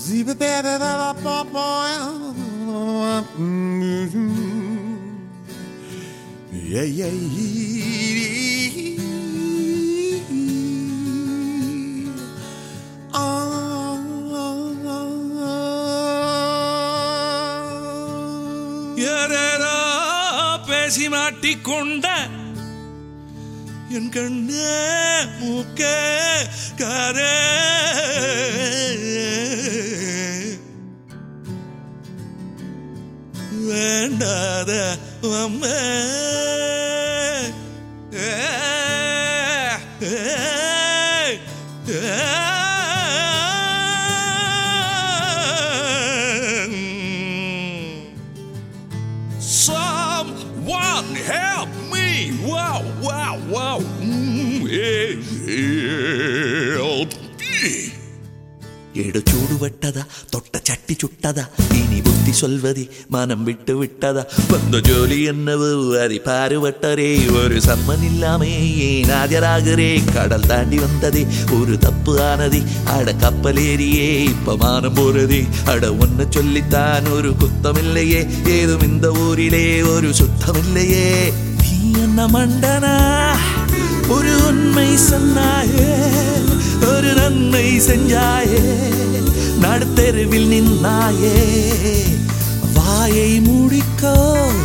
Yeah, yeah, யாரேரோ பேசி மாட்டிக்கொண்ட என் கண்ணே மூக்கே காரே வேண்டாத அம்மே ஏ, ஏ, ஏ. Someone help me! Wow, wow, wow! Mm, help me! எடு சூடு வெட்டதா தொட்ட சட்டி சுட்டதா இனி புத்தி சொல்வதி மனம் விட்டு விட்டதா வந்த ஜோலி என்னவோ அதை பாருவட்டரே ஒரு சம்மன் இல்லாமே ஏன் ஆஜராகிறே கடல் தாண்டி வந்ததே ஒரு தப்பு ஆனதே அட கப்பலேறியே இப்ப மானம் போறதே அட ஒன்னு சொல்லித்தான் ஒரு குத்தமில்லையே ஏதும் இந்த ஊரிலே ஒரு சுத்தமில்லையே நீ என்ன மண்டனா ஒரு உண்மை சொன்னாயே ஒரு நன்மை செஞ்சாயே நடுத்தெருவில் நின்னாயே வாயை மூடிக்கோ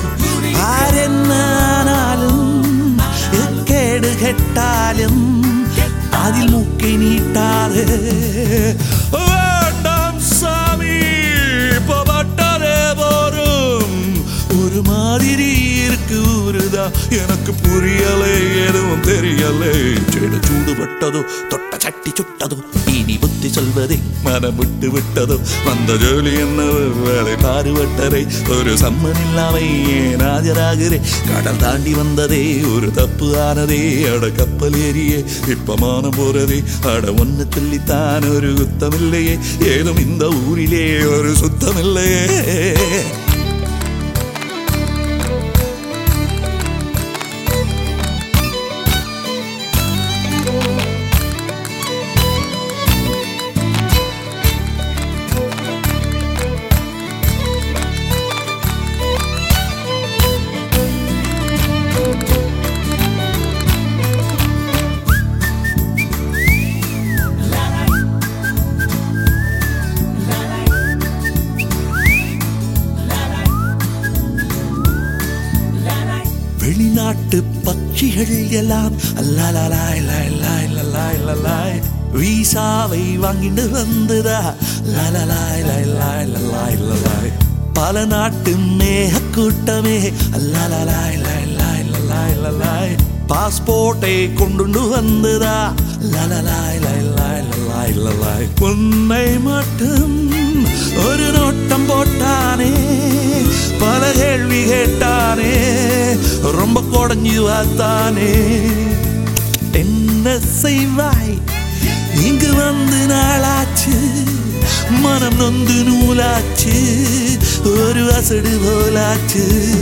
ஆரென்னானாலும் கேடு கெட்டாலும் அதில் மூக்கை நீட்டாது வேண்டாம் சாமி பவட்டரே போரும் ஒரு மாதிரி இருக்கு ஊருதா எனக்கு புரியலை எதுவும் தெரியலை செடு சூடுபட்டதோ தொட்ட சட்டி சுட்டதோ இனி புத்தி சொல்வதே மனம் விட்டு விட்டதோ வந்த ஜோலி என்ன வேலை பாருவட்டரை ஒரு சம்மன் இல்லாமை ஏன் ஆஜராகிறே கடல் தாண்டி வந்ததே ஒரு தப்பு ஆனதே அட கப்பல் ஏறியே இப்ப மானம் போறதே அட ஒன்னு சொல்லித்தான் ஒரு குத்தமில்லையே ஏதும் இந்த ஊரிலே ஒரு சுத்தமில்லையே வெளிநாட்டு பட்சிகள் எல்லாம் அல்லலாய் லாய் லாய் லாய் லாய் வீசாவை வாங்கிட்டு வந்ததா லலலாய் லாய் லாய் லாய் லாய் பல நாட்டு மேக கூட்டமே அல்லலாய் லாய் லாய் லாய் லாய் பாஸ்போர்ட்டை கொண்டு வந்ததா லலலாய் லாய் லாய் லாய் லாய் உன்னை மட்டும் ஒரு நோட்டம் போட்டானே பல கேள்வி கேட்டானே ரொம்ப குடஞ்சி பார்த்தானே என்ன செய்வாய் இங்கு வந்து நாளாச்சு மனம் நொந்து நூலாச்சு ஒரு அசடு போலாச்சு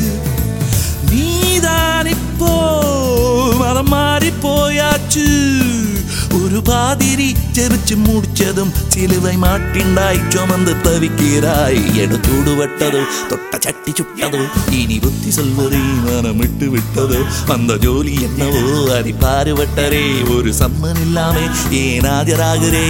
நீதான் இப்போ மனம் மாறி போயாச்சு ஒரு பாதிரி ஜெபிச்சு முடிச்சதும் சிலுவை மாட்டிண்டாய் சுமந்து தவிக்கிறாய் எடுத்தூடு வட்டதோ தொட்ட சட்டி சுட்டதோ இனி புத்தி சொல்வதை மனம் விட்டு விட்டதோ அந்த ஜோலி என்னவோ அதை பாருவட்டரே ஒரு சம்மன் இல்லாமே ஏன் ஆஜராகிறே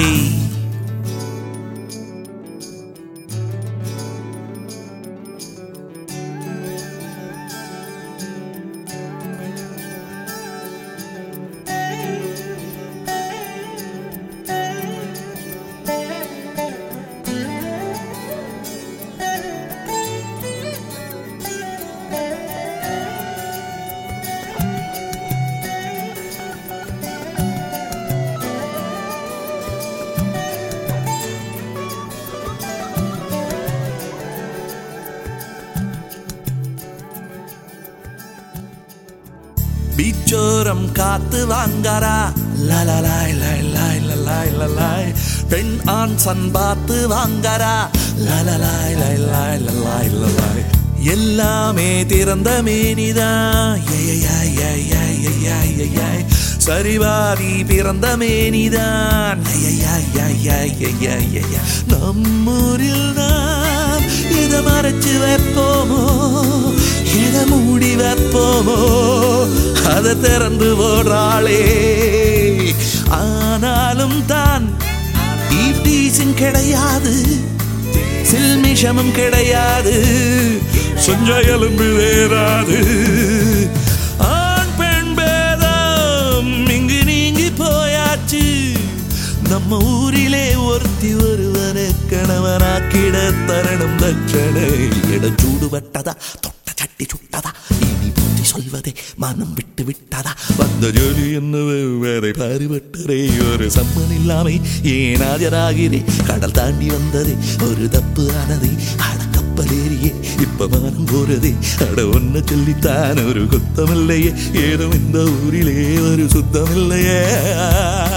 பீச்சோரம் காத்து வாங்காரா லலலாய் லாய் லாய் லலாய் லலாய் பெண் ஆண் சன் பார்த்து வாங்காரா லலலாய் லாய் லாய் லலாய் லலாய் எல்லாமே திறந்த மேனிதான் ஏய், ஏய், ஏய், ஏய், ஏய், ஏய், ஏய், ஏய். சரிவாதி பிறந்த மேனிதான் ஐயையையையையையைய. நம்மூரில் தான் எதை மறைச்சு வைப்போமோ எதை மூடி வைப்போமோ அதை திறந்து போடுறாளே ஆனாலும் தான் ஈட்டீசும் கிடையாது சில்மிஷமும் கிடையாது சொஞ்ச எலும்பு வேறாது ஆண் பெண் பேதம் இங்கு நீங்கி போயாச்சு நம்ம ஊரிலே ஒருத்தி ஒருவனை கணவனாக்கிட தரணும் தட்சணை இடச்சூடு பட்டதா தொட்ட சட்டி சுட்டதா இனி புத்தி சொல்வதே மனம் விட்டு விட்டதா வந்த ஜோலி என்னவே வேற பாறுபட்டரே ஒரு சம்மன் இல்லாமை ஏன் ஆஜராகிறே கடல் தாண்டி வந்ததே ஒரு தப்பு ஆனதே அட கப்பலேறியே இப்ப மானம் போறதே அட ஒன்ன சொல்லித்தான் ஒரு குத்தமில்லையே ஏதோ இந்த ஊரிலே ஒரு சுத்தமில்லையே